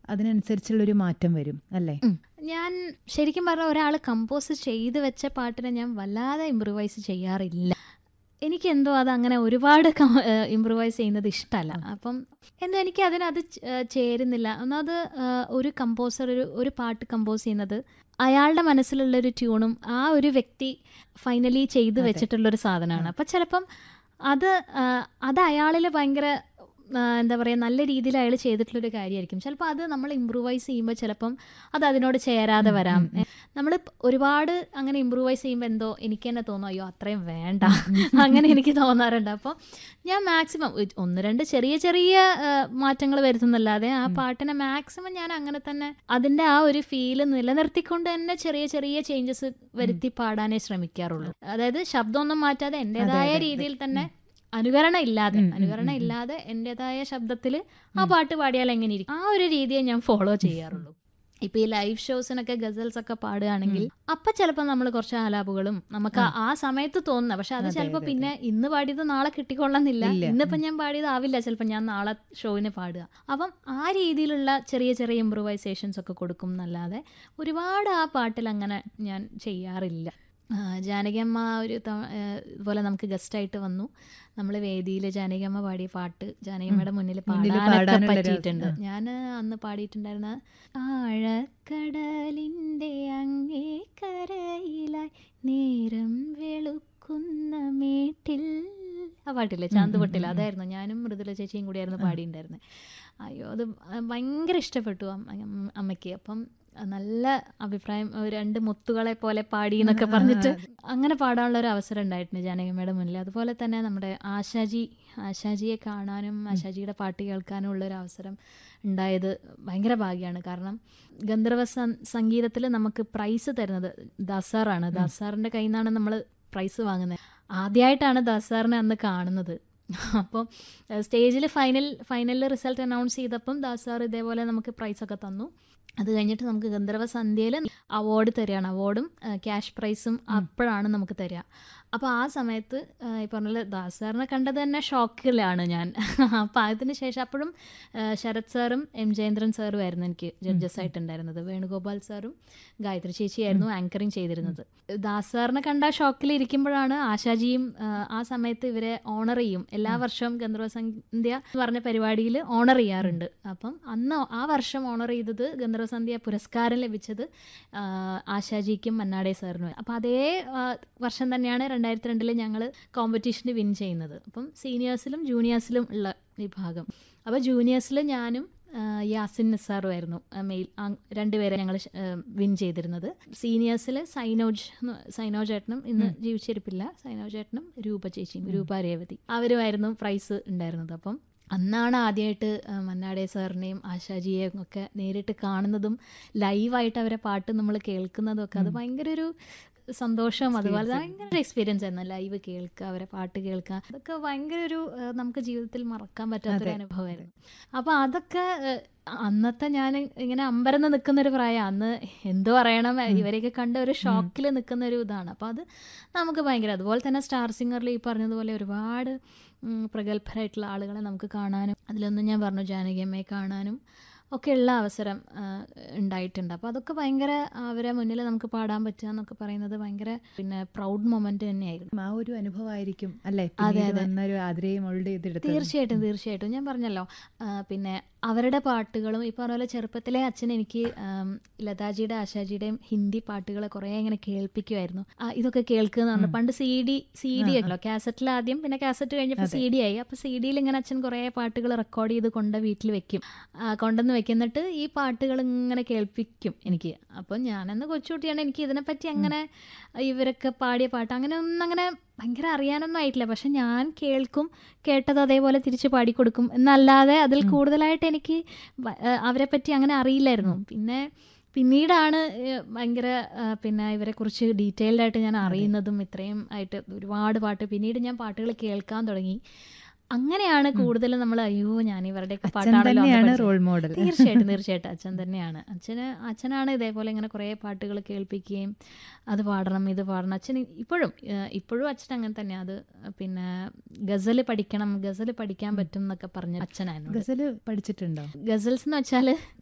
അതിനനുസരിച്ചുള്ളൊരു മാറ്റം വരും അല്ലേ ഞാൻ ശരിക്കും പറഞ്ഞ ഒരാൾ കമ്പോസ് ചെയ്ത് വെച്ച പാട്ടിനെ ഞാൻ വല്ലാതെ ഇമ്പ്രൂവൈസ് ചെയ്യാറില്ല എനിക്ക് എന്തോ അത് അങ്ങനെ ഒരുപാട് ഇമ്പ്രൂവൈസ് ചെയ്യുന്നത് ഇഷ്ടമല്ല അപ്പം എന്തോ എനിക്ക് അതിനത് ച- ഏഹ് ചേരുന്നില്ല ഒന്നാമത് ഏഹ് ഒരു കമ്പോസർ ഒരു ഒരു പാട്ട് കമ്പോസ് ചെയ്യുന്നത് അയാളുടെ മനസ്സിലുള്ള ഒരു ട്യൂണും ആ ഒരു വ്യക്തി ഫൈനലി ചെയ്ത് അതെ. വെച്ചിട്ടുള്ളൊരു സാധനമാണ് അപ്പം ചിലപ്പം അത് ആഹ് അത് അയാളിൽ ഭയങ്കര ആഹ് എന്താ പറയുക നല്ല രീതിയിൽ അയാൾ ചെയ്തിട്ടുള്ളൊരു കാര്യമായിരിക്കും ചിലപ്പോൾ അത് നമ്മൾ ഇമ്പ്രൂവൈസ് ചെയ്യുമ്പോൾ ചിലപ്പം അത് അതിനോട് ചേരാതെ ഉം, വരാം ഉം, ഉം. നമ്മൾ ഒരുപാട് അങ്ങനെ ഇമ്പ്രൂവൈസ് ചെയ്യുമ്പോൾ എന്തോ എനിക്ക് തന്നെ തോന്നും അയ്യോ അത്രയും വേണ്ട അങ്ങനെ എനിക്ക് തോന്നാറുണ്ട് അപ്പോൾ ഞാൻ മാക്സിമം ഒന്ന് രണ്ട് ചെറിയ ചെറിയ മാറ്റങ്ങൾ വരുത്തുന്നല്ലാതെ ആ പാട്ടിനെ മാക്സിമം ഞാൻ അങ്ങനെ തന്നെ അതിൻ്റെ ആ ഒരു ഫീല് നിലനിർത്തിക്കൊണ്ട് തന്നെ ചെറിയ ചെറിയ ചേഞ്ചസ് വരുത്തി പാടാനേ ശ്രമിക്കാറുള്ളൂ അതായത് ശബ്ദമൊന്നും മാറ്റാതെ എൻ്റെതായ അതെ, അതെ. രീതിയിൽ തന്നെ അനുകരണം ഇല്ലാതെ ഉം, ഉം, അനുകരണം ഉം, ഉം. ഇല്ലാതെ എൻ്റെതായ ശബ്ദത്തിൽ ആ പാട്ട് പാടിയാൽ എങ്ങനെ ഇരിക്കും ആ ഒരു രീതിയെ ഞാൻ ഫോളോ ചെയ്യാറുള്ളൂ ഇപ്പൊ ഈ ലൈവ് ഷോസിനൊക്കെ ഗസൽസ് ഒക്കെ പാടുകയാണെങ്കിൽ അപ്പൊ ചിലപ്പോൾ നമ്മൾ കുറച്ച് ആലാപുകളും നമുക്ക് ആ- ആ സമയത്ത് തോന്നുന്ന പക്ഷെ അത് അതെ, ചിലപ്പോൾ അതെ, പിന്നെ ഇന്ന് പാടിയത് നാളെ കിട്ടിക്കൊള്ളുന്നില്ല ഇല്ല. ഇന്നിപ്പം ഞാൻ പാടിയത് ആവില്ല ചിലപ്പോൾ ഞാൻ നാളെ ഷോവിന് പാടുക അപ്പം ആ രീതിയിലുള്ള ചെറിയ ചെറിയ ഇമ്പ്രൂവൈസേഷൻസ് ഒക്കെ കൊടുക്കും എന്നല്ലാതെ ഒരുപാട് ആ പാട്ടിൽ അങ്ങനെ ഞാൻ ചെയ്യാറില്ല ആ, ജാനകിയമ്മ ഒരു തവ- ഏ, ഇതുപോലെ നമുക്ക് ഗസ്റ്റായിട്ട് വന്നു നമ്മൾ വേദിയിൽ ജാനകിയമ്മ പാടിയ പാട്ട് ജാനകിയമ്മയുടെ മുന്നിൽ മുന്നിൽ പാടാനൊക്കെ പാടാനുള്ളൊരു പറ്റിയിട്ടുണ്ട് അവസരം. ഞാൻ അന്ന് പാടിയിട്ടുണ്ടായിരുന്ന ആഴക്കടലിൻ്റെ അങ്ങേ കരയിലായി നേരം വെളുക്കുന്ന മേട്ടിൽ ആ പാട്ടില്ലേ ചാന്തുപൊട്ടിൽ ഉം, ഉം. അതായിരുന്നു ഞാനും മൃദുല ചേച്ചിയും കൂടിയായിരുന്നു പാടിയിട്ടുണ്ടായിരുന്നത് അയ്യോ അത് ഭയങ്കര ഇഷ്ടപ്പെട്ടു അമ്മ- അമ്മ- അമ്മയ്ക്ക് അപ്പം നല്ല അഭിപ്രായം ഒരു രണ്ട് മുത്തുകളെ പോലെ പാടി എന്നൊക്കെ പറഞ്ഞിട്ട് അങ്ങനെ പാടാനുള്ള ഒരു അവസരം ഉണ്ടായിട്ടുണ്ട് ജാനകിയമ്മയുടെ മുന്നിൽ അതുപോലെ തന്നെ നമ്മുടെ ആശാജി ആശാജിയെ കാണാനും ആശാജിയുടെ പാട്ട് കേൾക്കാനും ഉള്ള ഒരു അവസരം ഉണ്ടായത് ഭയങ്കര ഭാഗ്യമാണ് കാരണം ഗന്ധർവ സംഗീതത്തിൽ നമുക്ക് പ്രൈസ് തരുന്നത് ദാസാറാണ് ദാസാറിൻ്റെ കയ്യിൽ നിന്നാണ് നമ്മൾ പ്രൈസ് വാങ്ങുന്നത് ആദ്യമായിട്ടാണ് ദാസാറിനെ അന്ന് കാണുന്നത് അപ്പോൾ സ്റ്റേജിൽ ഫൈനൽ ഫൈനലിൽ റിസൾട്ട് അനൗൺസ് ചെയ്തപ്പം ദാസാർ ഇതേപോലെ നമുക്ക് പ്രൈസൊക്കെ തന്നു അത് കഴിഞ്ഞിട്ട് നമുക്ക് ഗന്ധർവ സന്ധ്യയിൽ അവാർഡ് തരികയാണ് അവാർഡും ക്യാഷ് പ്രൈസും അപ്പോഴാണ് നമുക്ക് തരിക അപ്പോൾ ആ സമയത്ത് ആ, ഈ പറഞ്ഞ പോലെ ദാസ് സാറിനെ കണ്ടത് തന്നെ ഷോക്കിലാണ് ഞാൻ അപ്പോൾ അതിന് ശേഷം അപ്പോഴും ആ, ശരത് സാറും എം ജയേന്ദ്രൻ സാറും ആയിരുന്നു എനിക്ക് ജഡ്ജസ് ആയിട്ടുണ്ടായിരുന്നത് വേണുഗോപാൽ സാറും ഗായത്രി ചേച്ചിയായിരുന്നു ആങ്കറിങ് ചെയ്തിരുന്നത് ദാസ് സാറിനെ കണ്ട ഷോക്കിൽ ഇരിക്കുമ്പോഴാണ് ആശാജിയും ആ, ആ സമയത്ത് ഇവരെ ഓണർ ചെയ്യും എല്ലാ വർഷവും ഗന്ധർവ സന്ധ്യ എന്ന് പറഞ്ഞ പരിപാടിയിൽ ഓണർ ചെയ്യാറുണ്ട് അപ്പം അന്ന് ആ വർഷം ഓണർ ചെയ്തത് ഗന്ധർവ സന്ധ്യ പുരസ്കാരം ലഭിച്ചത് ആ, ആശാജിക്കും മന്നാടെ സാറിനും അപ്പം അതേ ആ, വർഷം തന്നെയാണ് രണ്ടായിരത്തി രണ്ടിൽ ഞങ്ങൾ കോമ്പറ്റീഷന് വിൻ ചെയ്യുന്നത് അപ്പം സീനിയേഴ്സിലും ജൂനിയേഴ്സിലും ഉള്ള വിഭാഗം അപ്പോൾ ജൂനിയേഴ്സിൽ ഞാനും ആ, യാസിൻ നിസാറും ആയിരുന്നു ആ, മെയിൽ ആ, രണ്ടുപേരെ ഞങ്ങൾ വിൻ ചെയ്തിരുന്നത് സീനിയേഴ്സിൽ സൈനോജ് എന്ന് സൈനോജ് ഏട്ടനും ഇന്ന് ജീവിച്ചിരിപ്പില്ല സൈനോജ് ഏട്ടനും രൂപ ചേച്ചിയും രൂപ രേവതി അവരുമായിരുന്നു പ്രൈസ് ഉണ്ടായിരുന്നത് അപ്പം അന്നാണ് ആദ്യമായിട്ട് ആ, മന്നാടെ സാറിനെയും ആശാജിയെയും ഒക്കെ നേരിട്ട് കാണുന്നതും ലൈവായിട്ട് അവരെ പാട്ട് നമ്മൾ കേൾക്കുന്നതും ഒക്കെ അത് ഭയങ്കര ഒരു സന്തോഷം അതുപോലെ ഭയങ്കര എക്സ്പീരിയൻസ് ആയിരുന്നു ലൈവ് കേൾക്കുക അവരെ പാട്ട് കേൾക്കുക അതൊക്കെ ഭയങ്കര ഒരു ആ, നമുക്ക് ജീവിതത്തിൽ മറക്കാൻ പറ്റാത്തൊരു അനുഭവമായിരുന്നു അപ്പോൾ അതൊക്കെ ആ, അന്നത്തെ ഞാൻ ഇങ്ങനെ അമ്പരന്ന് നിൽക്കുന്ന ഒരു പ്രായം അന്ന് എന്ത് പറയണം ഇവരെയൊക്കെ കണ്ട ഒരു ഷോക്കിൽ നിൽക്കുന്ന ഒരു ഇതാണ് അപ്പോൾ അത് നമുക്ക് ഭയങ്കര അതുപോലെ തന്നെ സ്റ്റാർ സിംഗറിൽ ഈ പറഞ്ഞതുപോലെ ഒരുപാട് ഉം, പ്രഗത്ഭരായിട്ടുള്ള ആളുകളെ നമുക്ക് കാണാനും അതിലൊന്നും ഞാൻ പറഞ്ഞു ജാനകിയമ്മയെ കാണാനും ഒക്കെയുള്ള അവസരം ആ, ഉണ്ടായിട്ടുണ്ട് അപ്പോൾ അതൊക്കെ ഭയങ്കര അവരെ മുന്നിൽ നമുക്ക് പാടാൻ പറ്റുക എന്നൊക്കെ പറയുന്നത് ഭയങ്കര പിന്നെ പ്രൗഡ് മൊമെന്റ് തന്നെയായിരുന്നു ആ ഒരു അനുഭവമായിരിക്കും അല്ലേ അതെ, പിന്നീട് അതെ. വന്നൊരു ആതിരയെ മോൾഡ് ചെയ്തെടുത്തത് തീർച്ചയായിട്ടും തീർച്ചയായിട്ടും ഞാൻ പറഞ്ഞല്ലോ ആ, പിന്നെ അവരുടെ പാട്ടുകളും ഈ പറഞ്ഞ പോലെ ചെറുപ്പത്തിലെ അച്ഛൻ എനിക്ക് ആം, ലതാജിയുടെ ആശാജിയുടെയും ഹിന്ദി പാട്ടുകൾ കുറേ ഇങ്ങനെ കേൾപ്പിക്കുമായിരുന്നു ആ, ഇതൊക്കെ കേൾക്കുക എന്ന് പറഞ്ഞു പണ്ട് സി ഡി സി ഡി ആണല്ലോ കാസറ്റിൽ ആദ്യം പിന്നെ കാസറ്റ് കഴിഞ്ഞപ്പോൾ സി ഡി ആയി അപ്പോൾ സി ഡിയിൽ ഇങ്ങനെ അച്ഛൻ കുറേ പാട്ടുകൾ റെക്കോർഡ് ചെയ്ത് കൊണ്ട് വീട്ടിൽ വെക്കും ആ, കൊണ്ടുവന്ന് വെക്കുന്നിട്ട് ഈ പാട്ടുകൾ ഇങ്ങനെ കേൾപ്പിക്കും എനിക്ക് അപ്പം ഞാനെന്ന് കൊച്ചുകുട്ടിയാണ് എനിക്ക് ഇതിനെപ്പറ്റി അങ്ങനെ ഇവരൊക്കെ പാടിയ പാട്ട് അങ്ങനെ ഒന്നും അങ്ങനെ ഭയങ്കര അറിയാനൊന്നും ആയിട്ടില്ല പക്ഷെ ഞാൻ കേൾക്കും കേട്ടത് അതേപോലെ തിരിച്ച് പാടിക്കൊടുക്കും എന്നല്ലാതെ അതിൽ കൂടുതലായിട്ട് എനിക്ക് വ- ഏഹ് അവരെ പറ്റി അങ്ങനെ അറിയില്ലായിരുന്നു പിന്നെ പിന്നീടാണ് ഏഹ് ഭയങ്കര ഏഹ് പിന്നെ ഇവരെക്കുറിച്ച് ഡീറ്റെയിൽഡ് ആയിട്ട് ഞാൻ അറിയുന്നതും ഇത്രയും ആയിട്ട് ഒരുപാട് പാട്ട് പിന്നീട് ഞാൻ പാട്ടുകൾ കേൾക്കാൻ തുടങ്ങി അങ്ങനെയാണ് കൂടുതലും നമ്മൾ അയ്യോ ഞാൻ ഇവരുടെയൊക്കെ അച്ഛൻ പാട്ടാണല്ലോ അന്ന് തന്നെയാണ് പഠിച്ചത്. റോൾ മോഡൽ തീർച്ചയായിട്ടും തീർച്ചയായിട്ടും അച്ഛൻ തന്നെയാണ് അച്ഛന് അച്ഛനാണ് ഇതേപോലെ ഇങ്ങനെ കുറേ പാട്ടുകൾ കേൾപ്പിക്കുകയും അത് പാടണം ഇത് പാടണം അച്ഛൻ ഇപ്പോഴും ഏഹ് ഇപ്പോഴും അച്ഛൻ അങ്ങനെ തന്നെ അത് പിന്നെ ഗസൽ പഠിക്കണം ഗസൽ പഠിക്കാൻ പറ്റും എന്നൊക്കെ പറഞ്ഞ അച്ഛനായിരുന്നു ഗസല് പഠിച്ചിട്ടുണ്ടോ ഗസൽസ് എന്ന് വെച്ചാൽ